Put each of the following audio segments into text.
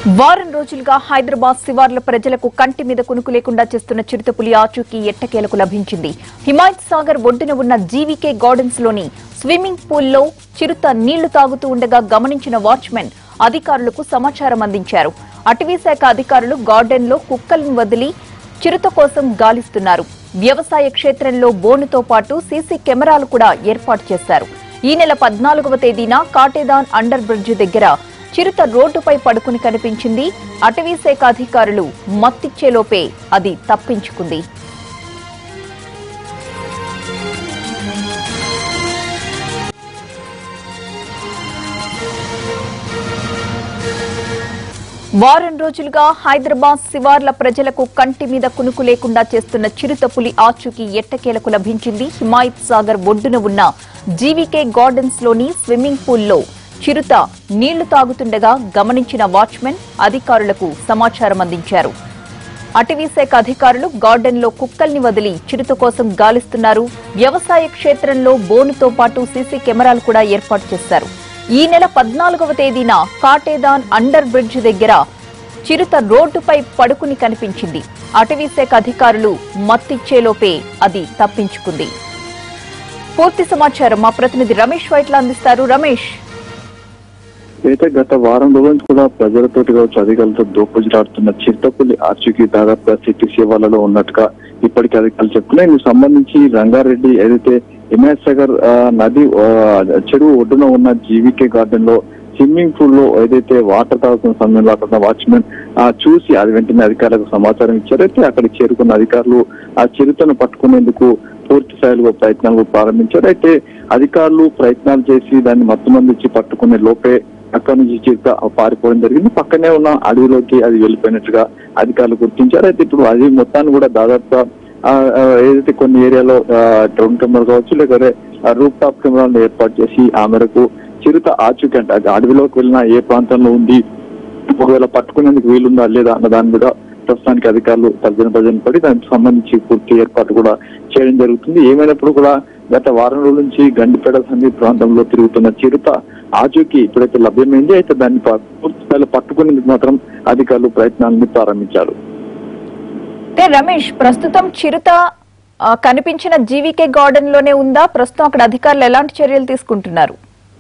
వారం రోజులుగా హైదరాబాద్ శివార్ల ప్రజలకు కంటి మీద కునుకు లేకుండా చేస్తున్న చిరుతపులి ఆచూకీ ఎట్టకేలకు లభించింది హిమాయత్ సాగర్ ఒడ్డున ఉన్న జీవీకే గార్డెన్స్ లోని స్విమ్మింగ్ పూల్లో చిరుత నీళ్లు తాగుతూ ఉండగా గమనించిన వాచ్మెన్ అధికారులకు సమాచారం అందించారు అటవీ శాఖ అధికారులు గార్డెన్ లో కుక్కలను వదిలి చిరుత కోసం గాలిస్తున్నారు వ్యవసాయ క్షేత్రంలో బోనుతో పాటు సీసీ కెమెరాలు కూడా ఏర్పాటు చేశారు ఈ నెల పద్నాలుగవ తేదీన కాటేదాన్ అండర్ బ్రిడ్జ్ దగ్గర చిరుత రోడ్డుపై పడుకుని కనిపించింది అటవీ శాఖ అధికారులు మత్తిచ్చేలోపే అది తప్పించుకుంది వారం రోజులుగా హైదరాబాద్ శివార్ల ప్రజలకు కంటి మీద కునుకు లేకుండా చేస్తున్న చిరుతపులి ఆచూకీ ఎట్టకేలకు లభించింది హిమాయత్ సాగర్ ఒడ్డున ఉన్న జీవీకే గార్డెన్స్ లోని స్విమ్మింగ్ పూల్లో చిరుత నీళ్లు తాగుతుండగా గమనించిన వాచ్మెన్ అధికారులకు సమాచారం అందించారు అటవీ శాఖ అధికారులు గార్డెన్ లో కుక్కల్ని వదిలి చిరుత కోసం గాలిస్తున్నారు వ్యవసాయ క్షేత్రంలో బోనుతో పాటు సీసీ కెమెరాలు కూడా ఏర్పాటు చేశారు ఈ నెల పద్నాలుగవ తేదీన కాటేదాన్ అండర్ బ్రిడ్జ్ దగ్గర చిరుత రోడ్డుపై పడుకుని కనిపించింది అటవీ శాఖ అధికారులు మత్తిచ్చేలోపే అది తప్పించుకుంది పూర్తి సమాచారం మా ప్రతినిధి రమేష్ వైట్ల అందిస్తారు రమేష్ అయితే గత వారం రోజుల నుంచి కూడా ప్రజలతోటి కావచ్చు అధికారులతో దోపుజులాడుతున్న చిరుతపుల్లి ఆచూకీ దాదాపుగా సిటీ సేవలలో ఉన్నట్టుగా ఇప్పటికీ అధికారులు చెప్తున్నాయి ఇందుకు సంబంధించి రంగారెడ్డి ఏదైతే హిమాయత్ సాగర్ ఆ, నది ఆ, చెరువు ఒడ్డున ఉన్న జీవికే గార్డెన్ లో స్విమ్మింగ్ పూల్ లో ఏదైతే వాటర్ తాగుతున్న సమయంలో అక్కడ వాచ్మెన్ ఆ చూసి అది వెంటనే అధికారులకు సమాచారం ఇచ్చారు అయితే అక్కడికి చేరుకున్న అధికారులు ఆ చిరుతను పట్టుకునేందుకు పూర్తి స్థాయిలో ప్రయత్నాలు ప్రారంభించారు అయితే అధికారులు ప్రయత్నాలు చేసి దాన్ని మత్తుమంది ఇచ్చి పట్టుకునే లోపే అక్కడి నుంచి చిరుత పారిపోవడం జరిగింది పక్కనే ఉన్న అడవిలోకి అది వెళ్ళిపోయినట్టుగా అధికారులు గుర్తించారు అయితే ఇప్పుడు అది మొత్తాన్ని కూడా దాదాపుగా ఆ, ఆ, ఏదైతే కొన్ని ఏరియాలో డ్రోన్ కెమెరా కావచ్చు లేకపోతే రూప్ టాప్ కెమెరాలను ఏర్పాటు చేసి ఆ మేరకు చిరుత ఆచూకీ అంటే అది అడవిలోకి వెళ్ళిన ఏ ప్రాంతంలో ఉంది ఒకవేళ పట్టుకునేందుకు వీలుందా లేదా అన్న దాని మీద ప్రస్తుతానికి అధికారులు తర్జన భజన పడి దానికి సంబంధించి పూర్తి ఏర్పాటు కూడా చేయడం jరుగుతుంది ఏమైనప్పుడు కూడా గత వారం రోజుల నుంచి గండిపేట సమీప ప్రాంతంలో తిరుగుతున్న చిరుత ఆచూకీ ఇప్పుడైతే లభ్యమైంది అయితే దాన్ని ప- పూర్తి స్థాయిలో పట్టుకునేందుకు మాత్రం అధికారులు ప్రయత్నాలను ప్రారంభించారు అంటే రమేష్ ప్రస్తుతం చిరుత ఆ, కనిపించిన జీవీకే గార్డెన్ లోనే ఉందా ప్రస్తుతం అక్కడ అధికారులు ఎలాంటి చర్యలు తీసుకుంటున్నారు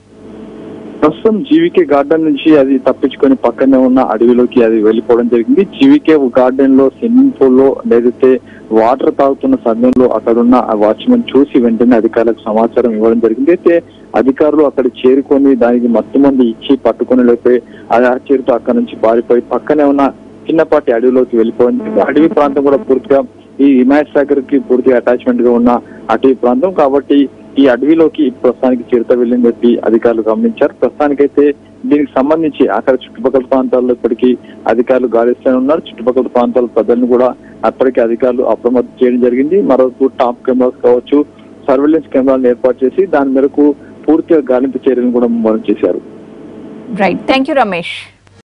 ప్రస్తుతం జీవికే గార్డెన్ నుంచి అది తప్పించుకొని పక్కనే ఉన్న అడవిలోకి అది వెళ్ళిపోవడం జరిగింది జీవికే గార్డెన్ లో స్విమ్మింగ్ పూల్ లో లేదంటే వాటర్ తాగుతున్న సమయంలో అక్కడున్న ఆ వాచ్మెన్ చూసి వెంటనే అధికారులకు సమాచారం ఇవ్వడం జరిగింది అయితే అధికారులు అక్కడ చేరుకొని దానికి మత్తు మంది ఇచ్చి పట్టుకొని లేకపోతే అది ఆ చేరుతో అక్కడ నుంచి పారిపోయి పక్కనే ఉన్న చిన్నపాటి అడవిలోకి వెళ్ళిపోవడం జరిగింది అడవి ప్రాంతం కూడా పూర్తిగా ఈ హిమాయత్ సాగర్ కి పూర్తిగా అటాచ్మెంట్ గా ఉన్న అటవీ ప్రాంతం కాబట్టి ఈ అడవిలోకి ప్రస్తుతానికి చిరుత వెళ్ళింది చెప్పి అధికారులు గమనించారు ప్రస్తుతానికైతే దీనికి సంబంధించి అక్కడ చుట్టుపక్కల ప్రాంతాల్లో ఇప్పటికీ అధికారులు గాలిస్తూనే ఉన్నారు చుట్టుపక్కల ప్రాంతాల ప్రజలను కూడా అప్పటికే అధికారులు అప్రమత్తం చేయడం జరిగింది మరోవైపు టాప్ కెమెరాస్ కావచ్చు సర్వేలెన్స్ కెమెరాలను ఏర్పాటు చేసి దాని మేరకు పూర్తిగా గాలింపు చర్యలను కూడా ముమ్మరం చేశారు రైట్ థ్యాంక్ యూ రమేష్